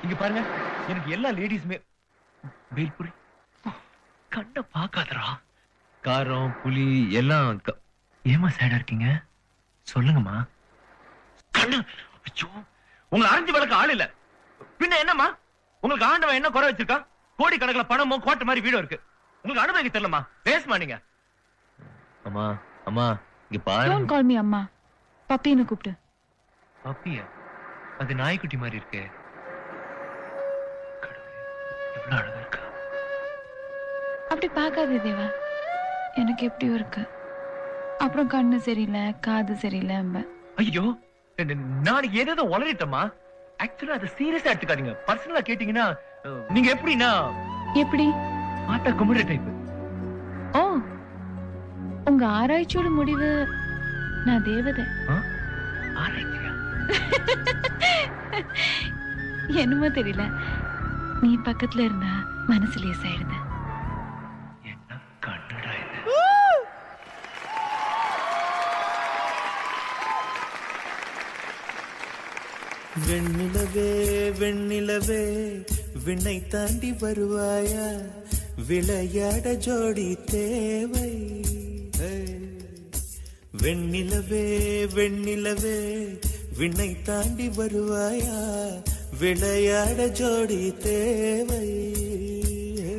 இங்க பாருங்க எனக்கு எல்லா லேடிஸுமே வேல்புரி கண்ணை பார்க்காதடா காரம் புலி எல்லாம் க- ஏம்மா சேடா இருக்கீங்க சொல்லுங்கம்மா கண்ணு ஐயோ உங்களை அரைஞ்சு வளர்க்க ஆள் இல்ல பின்ன என்னம்மா உங்களுக்கு ஆண்டவன் என்ன குறை வச்சிருக்கான் கோடி கணக்குல பணமும் கோட்டை மாதிரி வீடும் இருக்கு உங்களுக்கு அனுபவிக்க தெரியலமா பேசுமா நீங்க அம்மா அம்மா இங்க பாரு டோன்ட் கால் மீ அம்மா பப்பின்னு கூப்பிடு அப்படியா அது நாய்க்குட்டி மாதிரி இருக்கே கடவுளே, எவ்வளவு அழகா இருக்கா அப்படி பார்க்காதே தேவா எனக்கு எப்படியோ இருக்கு அப்புறம் கண்ணு சரியில்லை காது சரியில்லை ஐயோ நான் ஏதோ உளறிட்டேம்மா ஆக்சுவலா அதை சீரியஸா எடுத்துக்காதீங்க பர்சனலா கேட்டீங்கன்னா அஹ், நீங்க எப்படின்னா எப்படி ஆட்டா கும்பிடுற டைப் ஓ உங்க ஆராய்ச்சியோட முடிவு நான் தேவதை ஆராய்ச்சியா என்னமோ தெரியல நீ பக்கத்துல இருந்தா மனசு லேசாயிடுது கண்ணுடா இது வெண்ணிலவே வெண்ணிலவே விண்ணை தாண்டி வருவாயா விளையாட ஜோடி தேவை ஹே. வெண்ணிலவே வெண்ணிலவே விண்ணை தாண்டி வருவாயா விளையாட ஜோடி தேவை ஹே.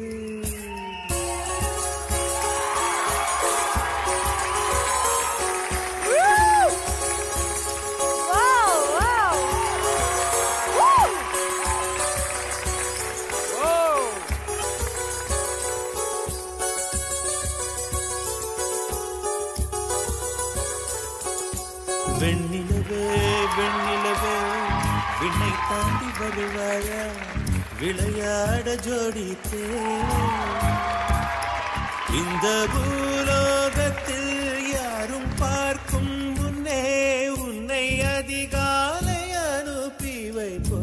வெண்ணிலவே வெண்ணிலவே விண்ணை தாண்டி வருவாயா விளையாட ஜோடி தேவை இந்த பூலோகத்தில் யாரும் பார்க்கும் முன்னே உன்னை அதிகாலை அனுப்பி வைப்போ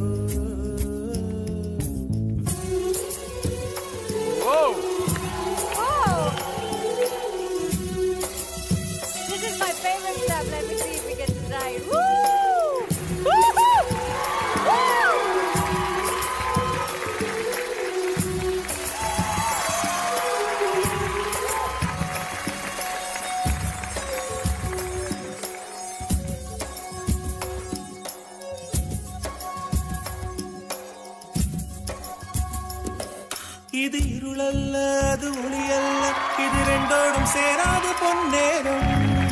This is my favorite step. Let me see if we get it right. Woo! Woo-hoo! Woo! இது இருளல்ல அது ஒளியல்ல இது ரெண்டோடும் சேராது பொன்னேரம்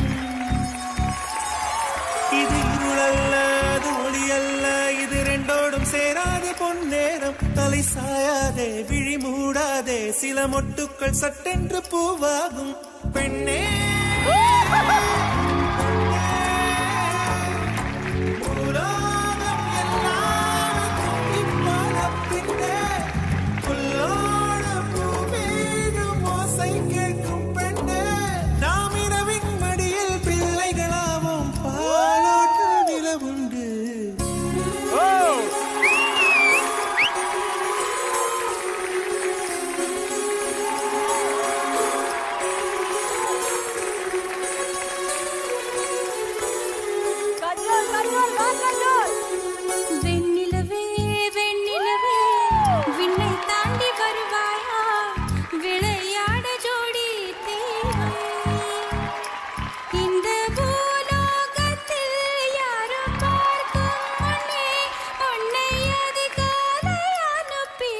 இது இருளல்ல அது ஒளியல்ல இது ரெண்டோடும் சேராது பொன்னேரம் தலை சாயாதே விழி மூடாதே சில மொட்டுக்கள் சட்டென்று பூவாகும் பெண்ணே உலோகம் எல்லாம் தூக்கிப் போன பின்னே புல்லோட பூமீதும் ஓசை கேட்கும் பெண்ணே நாம் இரவின் மடியில் பிள்ளைகளாவோம் பாலோட்ட நிலவுண்டு Control, control, God control. வெண்ணிலவே வெண்ணிலவே விண்ணை தாண்டி வருவாயா விளையாட ஜோடி தேவை இந்த பூலோகத்தில் யாரும் பார்க்கும் முன்னே உன்னை அதிகாலை அனுப்பி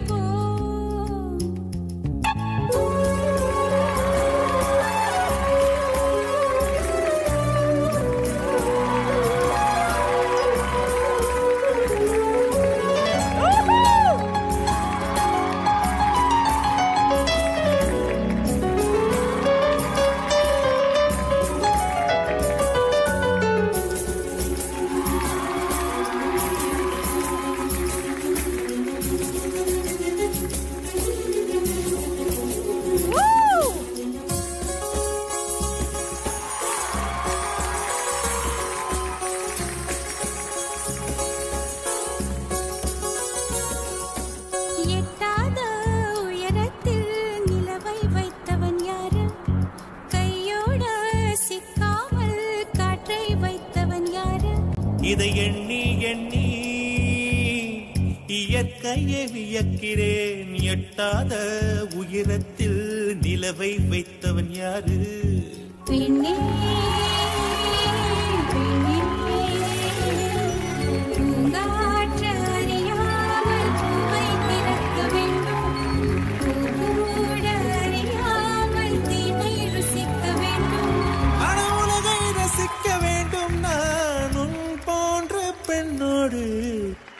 எட்டாத உயரத்தில் நிலவை வைத்தவன் யாரு கையோட சிக்காமல் காற்றை வைத்தவன் யாரு இதை எண்ணி எண்ணி இயற்கையை வியக்கிறேன் எட்டாத உயரத்தில் நிலவை வைத்தவன் யாரு பெண்ணே பெண்ணே பூங்காற்று அறியாமல் பூவை திறக்க வேண்டும் பூக்கூட அறியாமல் தீமை ருசிக்க வேண்டும் அட உலகை ரசிக்க வேண்டும் நான் உன் போன்ற பெண்ணோடு